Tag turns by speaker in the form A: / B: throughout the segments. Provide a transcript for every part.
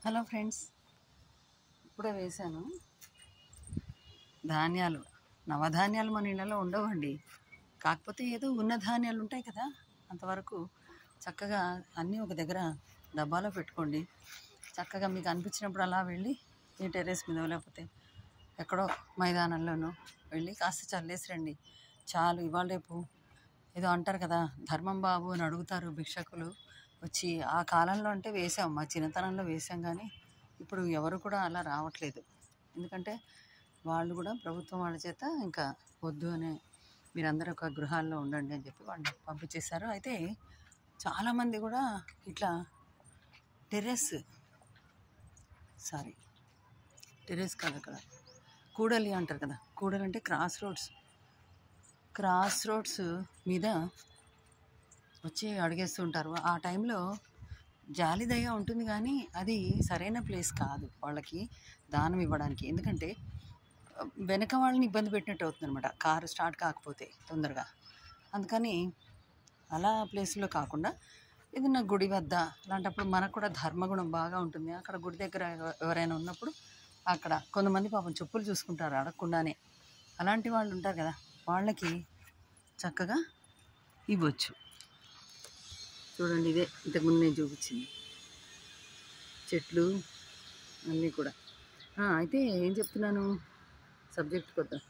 A: Hello friends ఇప్పుడే వేశాను ధాన్యాలు నవధాన్యాలు మన ఇళ్ళలో ఉండవండి కాకపోతే ఏదో ఉన్న ధాన్యాలు ఉంటాయి కదా అంతవరకు చక్కగా అన్నీ ఒక దగ్గర డబ్బాలో పెట్టుకోండి చక్కగా మీకు అనిపించినప్పుడు అలా వెళ్ళి ఈ టెర్రస్ మీద లేకపోతే ఎక్కడో మైదానంలోనో వెళ్ళి కాస్త చల్లేసి రండి చాలు ఇవాళ రేపు ఏదో అంటారు కదా ధర్మం బాబు అని అడుగుతారు భిక్షకులు వచ్చి ఆ కాలంలో అంటే వేసాం మా చిన్నతనంలో వేసాం కానీ ఇప్పుడు ఎవరు కూడా అలా రావట్లేదు ఎందుకంటే వాళ్ళు కూడా ప్రభుత్వం వాళ్ళ చేత ఇంకా వద్దు అనే మీరందరూ ఒక గృహాల్లో ఉండండి అని చెప్పి వాళ్ళు పంపించేశారు అయితే చాలామంది కూడా ఇట్లా టెర్రస్ సారీ టెర్రస్ కాదు అక్కడ కూడలి అంటారు కదా కూడలి అంటే క్రాస్ రోడ్స్ క్రాస్ రోడ్స్ మీద వచ్చి అడిగేస్తూ ఉంటారు ఆ టైంలో జాలి దయ ఉంటుంది కానీ అది సరైన ప్లేస్ కాదు వాళ్ళకి దానం ఇవ్వడానికి ఎందుకంటే ఆ, వెనక వాళ్ళని ఇబ్బంది పెట్టినట్టు అవుతుంది అనమాట కారు స్టార్ట్ కాకపోతే తొందరగా అందుకని అలా ప్లేస్లో కాకుండా ఏదైనా గుడి వద్ద అలాంటప్పుడు మనకు కూడా ధర్మగుణం బాగా ఉంటుంది అక్కడ గుడి దగ్గర ఎవ- ఎవరైనా ఉన్నప్పుడు అక్కడ కొంతమంది పాపం చెప్పులు చూసుకుంటారు అడగకుండానే అలాంటి వాళ్ళు ఉంటారు కదా వాళ్ళకి చక్కగా ఇవ్వచ్చు చూడండి ఇదే ఇంతకుముందు నేను చూపించింది చెట్లు అన్నీ కూడా ఆ, అయితే ఏం చెప్తున్నాను సబ్జెక్ట్ కొద్దాం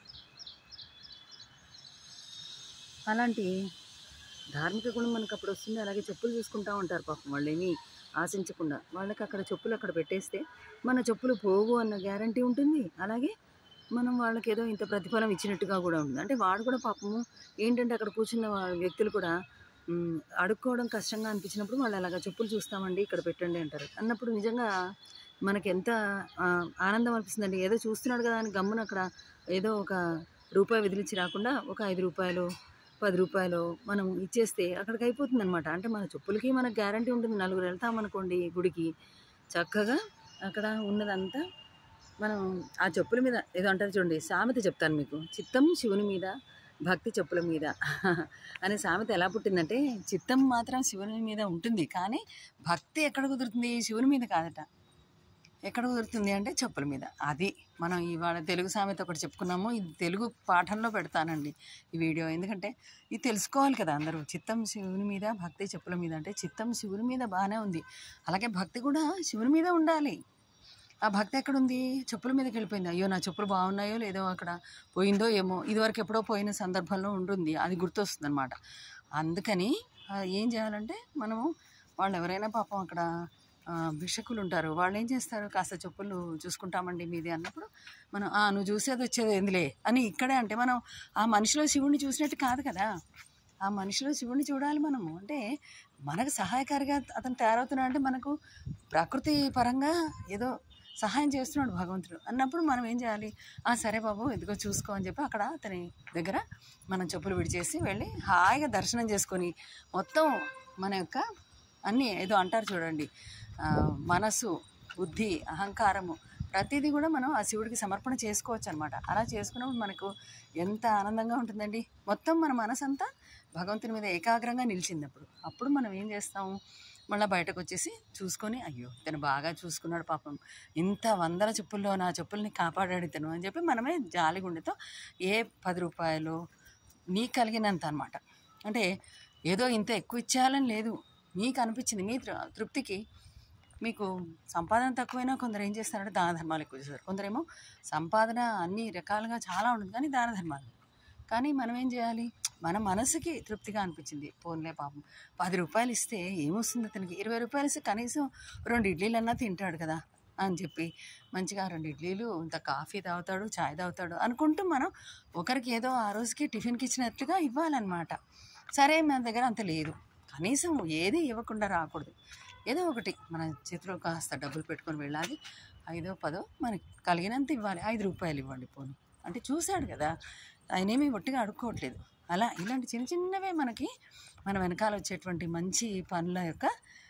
A: అలాంటి ధార్మిక గుణం మనకు అప్పుడు వస్తుంది అలాగే చెప్పులు చూసుకుంటా ఉంటారు పాపం వాళ్ళు ఏమీ ఆశించకుండా వాళ్ళకి అక్కడ చెప్పులు అక్కడ పెట్టేస్తే మన చెప్పులు పోవు అన్న గ్యారంటీ ఉంటుంది అలాగే మనం వాళ్ళకి ఏదో ఇంత ప్రతిఫలం ఇచ్చినట్టుగా కూడా ఉంటుంది అంటే వాడు కూడా పాపము ఏంటంటే అక్కడ కూర్చున్న వా- వ్యక్తులు కూడా మ్, అడుక్కోవడం కష్టంగా అనిపించినప్పుడు వాళ్ళు అలాగా చెప్పులు చూస్తామండి ఇక్కడ పెట్టండి అంటారు అన్నప్పుడు నిజంగా మనకి ఎంత ఆ, ఆనందం అనిపిస్తుందండి ఏదో చూస్తున్నాడు కదా అని గమ్మున అక్కడ ఏదో ఒక రూపాయి విదిలించి రాకుండా ఒక ఐదు రూపాయలు పది రూపాయలు మనం ఇచ్చేస్తే అక్కడికి అయిపోతుంది అనమాట అంటే మన చెప్పులకి మనకు గ్యారంటీ ఉంటుంది నలుగురు వెళ్తామనుకోండి గుడికి చక్కగా అక్కడ ఉన్నదంతా మనం ఆ చెప్పుల మీద ఏదో అంటారు చూడండి సామెత చెప్తాను మీకు చిత్తం శివుని మీద భక్తి చెప్పుల మీద అనే సామెత ఎలా పుట్టిందంటే చిత్తం మాత్రం శివుని మీద ఉంటుంది కానీ భక్తి ఎక్కడ కుదురుతుంది శివుని మీద కాదట ఎక్కడ కుదురుతుంది అంటే చెప్పుల మీద అది మనం ఇవాళ తెలుగు సామెత ఒకటి చెప్పుకున్నాము ఇది తెలుగు పాఠంలో పెడతానండి ఈ వీడియో ఎందుకంటే ఇది తెలుసుకోవాలి కదా అందరూ చిత్తం శివుని మీద భక్తి చెప్పుల మీద అంటే చిత్తం శివుని మీద బాగానే ఉంది అలాగే భక్తి కూడా శివుని మీద ఉండాలి ఆ భక్తి ఎక్కడుంది చెప్పుల మీదకి వెళ్ళిపోయింది అయ్యో నా చెప్పులు బాగున్నాయో లేదో అక్కడ పోయిందో ఏమో ఇదివరకు ఎప్పుడో పోయిన సందర్భంలో ఉంటుంది అది గుర్తొస్తుంది అనమాట అందుకని ఆ, ఏం చేయాలంటే మనము వాళ్ళు ఎవరైనా పాపం అక్కడ ఆ, భిక్షకులు ఉంటారు వాళ్ళు ఏం చేస్తారు కాస్త చెప్పులు చూసుకుంటామండి మీది అన్నప్పుడు మనం "ఆ, నువ్వు చూసేది వచ్చేది ఏందిలే అని ఇక్కడే అంటే మనం ఆ మనిషిలో శివుణ్ణి చూసినట్టు కాదు కదా ఆ మనిషిలో శివుణ్ణి చూడాలి మనము అంటే మనకు సహాయకారిగా అతను తయారవుతున్నాడు అంటే మనకు ప్రకృతి పరంగా ఏదో సహాయం చేస్తున్నాడు భగవంతుడు అన్నప్పుడు మనం ఏం చేయాలి ఆ సరే బాబు ఇదిగో చూసుకో అని చెప్పి అక్కడ అతని దగ్గర మనం చెప్పులు విడిచేసి వెళ్ళి హాయిగా దర్శనం చేసుకొని మొత్తం మన యొక్క అన్నీ ఏదో అంటారు చూడండి ఆ, మనసు బుద్ధి అహంకారము ప్రతిదీ కూడా మనం ఆ శివుడికి సమర్పణ చేసుకోవచ్చు అనమాట అలా చేసుకున్నప్పుడు మనకు ఎంత ఆనందంగా ఉంటుందండి మొత్తం మన మనసు అంతా భగవంతుని మీద ఏకాగ్రంగా నిలిచింది అప్పుడు అప్పుడు మనం ఏం చేస్తాము మళ్ళీ బయటకు వచ్చేసి చూసుకొని అయ్యో ఇతను బాగా చూసుకున్నాడు పాపం ఇంత వందల చెప్పుల్లో నా చెప్పుల్ని కాపాడాడు ఇతను అని చెప్పి మనమే జాలి గుండెతో ఏ పది రూపాయలు నీకు కలిగినంత అనమాట అంటే ఏదో ఇంత ఎక్కువ ఇచ్చేయాలని లేదు మీకు అనిపించింది మీ తృ- తృప్తికి మీకు సంపాదన తక్కువైనా కొందరు ఏం చేస్తారంటే దాన ధర్మాలు ఎక్కువ చేస్తారు కొందరేమో సంపాదన అన్ని రకాలుగా చాలా ఉంటుంది కానీ దాన ధర్మాలు కానీ మనం ఏం చేయాలి మన మనసుకి తృప్తిగా అనిపించింది పోన్లే పాపం పది రూపాయలు ఇస్తే ఏమొస్తుంది అతనికి ఇరవై రూపాయలు ఇస్తే కనీసం రెండు ఇడ్లీలన్నా తింటాడు కదా అని చెప్పి మంచిగా రెండు ఇడ్లీలు ఇంత కాఫీ తాగుతాడు చాయ్ తాగుతాడు అనుకుంటూ మనం ఒకరికి ఏదో ఆ రోజుకి టిఫిన్కి ఇచ్చినట్లుగా ఇవ్వాలన్నమాట సరే మన దగ్గర అంత లేదు కనీసం ఏది ఇవ్వకుండా రాకూడదు ఏదో ఒకటి మన చేతిలో కాస్త డబ్బులు పెట్టుకొని వెళ్ళాలి ఐదో పదో మనకి కలిగినంత ఇవ్వాలి ఐదు రూపాయలు ఇవ్వండి పోనీ అంటే చూశాడు కదా ఆయనేమి ఒట్టిగా అడుక్కోవట్లేదు అలా ఇలాంటి చిన్న చిన్నవే మనకి మన వెనకాల వచ్చేటువంటి మంచి పనుల యొక్క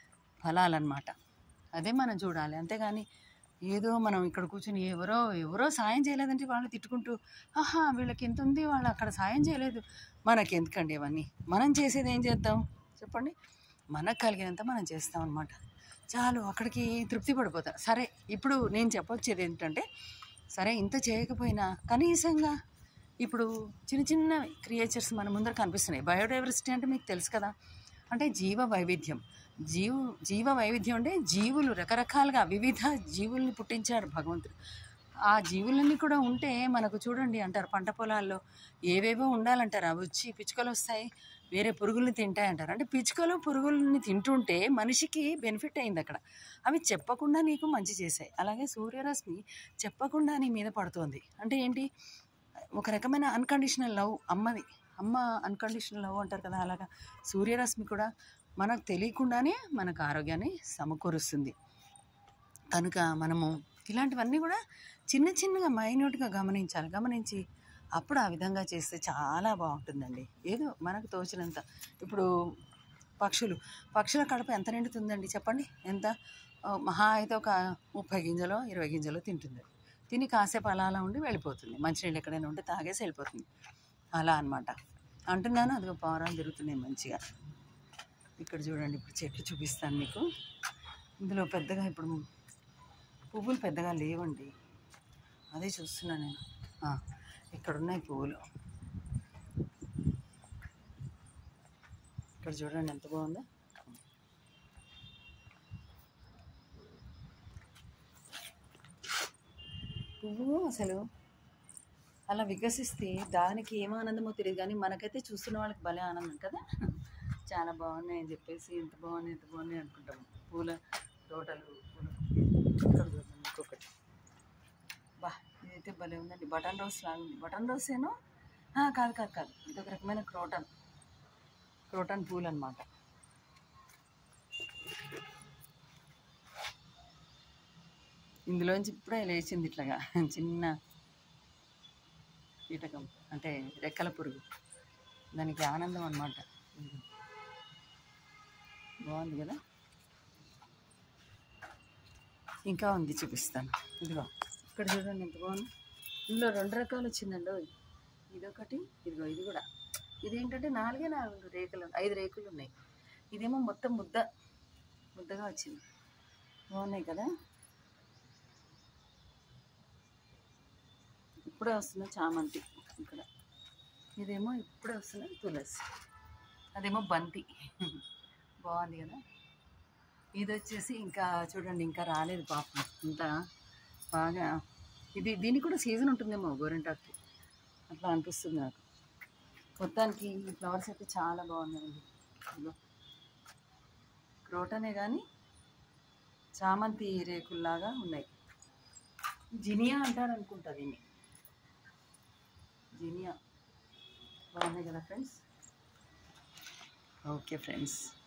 A: ఫలాలన్నమాట అదే మనం చూడాలి అంతేగాని ఏదో మనం ఇక్కడ కూర్చుని ఎవరో ఎవరో సాయం చేయలేదంటే వాళ్ళు తిట్టుకుంటూ ఆహా వీళ్ళకి ఎంత ఉంది వాళ్ళు అక్కడ సాయం చేయలేదు మనకి ఎందుకండి ఇవన్నీ మనం చేసేది ఏం చేద్దాం చెప్పండి మనకు కలిగినంత మనం చేస్తాం అనమాట చాలు అక్కడికి తృప్తి పడిపోతారు సరే ఇప్పుడు నేను చెప్పొచ్చేది ఏంటంటే సరే ఇంత చేయకపోయినా కనీసంగా ఇప్పుడు చిన్న చిన్న క్రియేచర్స్ మన ముందర కనిపిస్తున్నాయి బయోడైవర్సిటీ అంటే మీకు తెలుసు కదా అంటే జీవ వైవిధ్యం జీవు జీవ వైవిధ్యం అంటే జీవులు రకరకాలుగా వివిధ జీవుల్ని పుట్టించాడు భగవంతుడు ఆ జీవులన్నీ కూడా ఉంటే మనకు చూడండి అంటారు పంట పొలాల్లో ఏవేవో ఉండాలంటారు అవి వచ్చి పిచ్చుకలు వస్తాయి వేరే పురుగుల్ని తింటాయి అంటారు అంటే పిచ్చుకలు పురుగుల్ని తింటుంటే మనిషికి బెనిఫిట్ అయింది అక్కడ అవి చెప్పకుండా నీకు మంచి చేశాయి అలాగే సూర్యరశ్మి చెప్పకుండా నీ మీద పడుతోంది అంటే ఏంటి ఒక రకమైన అన్కండిషనల్ లవ్ అమ్మది అమ్మ అన్కండిషనల్ లవ్ అంటారు కదా అలాగా సూర్యరశ్మి కూడా మనకు తెలియకుండానే మనకు ఆరోగ్యాన్ని సమకూరుస్తుంది కనుక మనము ఇలాంటివన్నీ కూడా చిన్న చిన్నగా మైన్యూట్గా గమనించాలి గమనించి అప్పుడు ఆ విధంగా చేస్తే చాలా బాగుంటుందండి ఏదో మనకు తోచినంత ఇప్పుడు పక్షులు పక్షుల కడుపు ఎంత నిండుతుందండి చెప్పండి ఎంత ఆ, మహా అయితే ఒక ముప్పై గింజలో ఇరవై గింజలో తింటుంది తిని కాసేపు అలా అలా ఉండి వెళ్ళిపోతుంది మంచినీళ్ళు ఎక్కడైనా ఉంటే తాగేసి వెళ్ళిపోతుంది అలా అన్నమాట అంటున్నాను అదిగో పావురాలు తిరుగుతున్నాయి మంచిగా ఇక్కడ చూడండి ఇప్పుడు చెట్లు చూపిస్తాను మీకు ఇందులో పెద్దగా ఇప్పుడు పువ్వులు పెద్దగా లేవండి అదే చూస్తున్నా నేను ఆ, ఇక్కడ ఉన్నాయి పువ్వులు ఇక్కడ చూడండి ఎంత బాగుందో పువ్వు అసలు అలా వికసిస్తే దానికి ఏం ఆనందమో తెలియదు కానీ మనకైతే చూస్తున్న వాళ్ళకి భలే ఆనందం కదా చాలా బాగున్నాయి అని చెప్పేసి ఎంత బాగున్నాయి ఎంత బాగున్నాయి అనుకుంటాము పూల తోటలు పూల ఇక్కడ చూడండి ఇంకొకటి బా ఇదైతే భలే ఉందండి బటన్ రోస్ లాగా ఉంది బటన్ రోస్ ఏనో ఆ, కాదు కాదు కాదు ఇది ఒక రకమైన క్రోటన్ క్రోటన్ పూలు అనమాట ఇందులోంచి ఇప్పుడే లేచింది ఇట్లాగా చిన్న కీటకం అంటే రెక్కల పురుగు దానికి ఆనందం అన్నమాట బాగుంది కదా ఇంకా ఉంది చూపిస్తాను ఇదిగో ఇక్కడ చూడండి ఎంత బాగుంది ఇందులో రెండు రకాలు వచ్చిందండి ఓయ్. ఇదొకటి ఇదిగో ఇది కూడా ఇదేంటంటే నాలుగే నాలుగు రేకులు ఐదు రేకులు ఉన్నాయి ఇదేమో మొత్తం ముద్ద ముద్దగా వచ్చింది బాగున్నాయి కదా ఇప్పుడే వస్తున్న చామంతి ఇక్కడ ఇదేమో ఇప్పుడే వస్తున్న తులసి అదేమో బంతి బాగుంది కదా ఇది వచ్చేసి ఇంకా చూడండి ఇంకా రాలేదు పాపం ఇంకా బాగా ఇది దీనికి కూడా సీజన్ ఉంటుందేమో గోరింటాకు అట్లా అనిపిస్తుంది నాకు మొత్తానికి ఈ ఫ్లవర్స్ అయితే చాలా బాగున్నాయండి ఇదిగో. క్రోటనే కానీ చామంతి రేకుల్లాగా ఉన్నాయి జినియా అంటారు అనుకుంటా దీన్ని జీనియా బాగున్నాయి కదా ఫ్రెండ్స్ ఓకే ఫ్రెండ్స్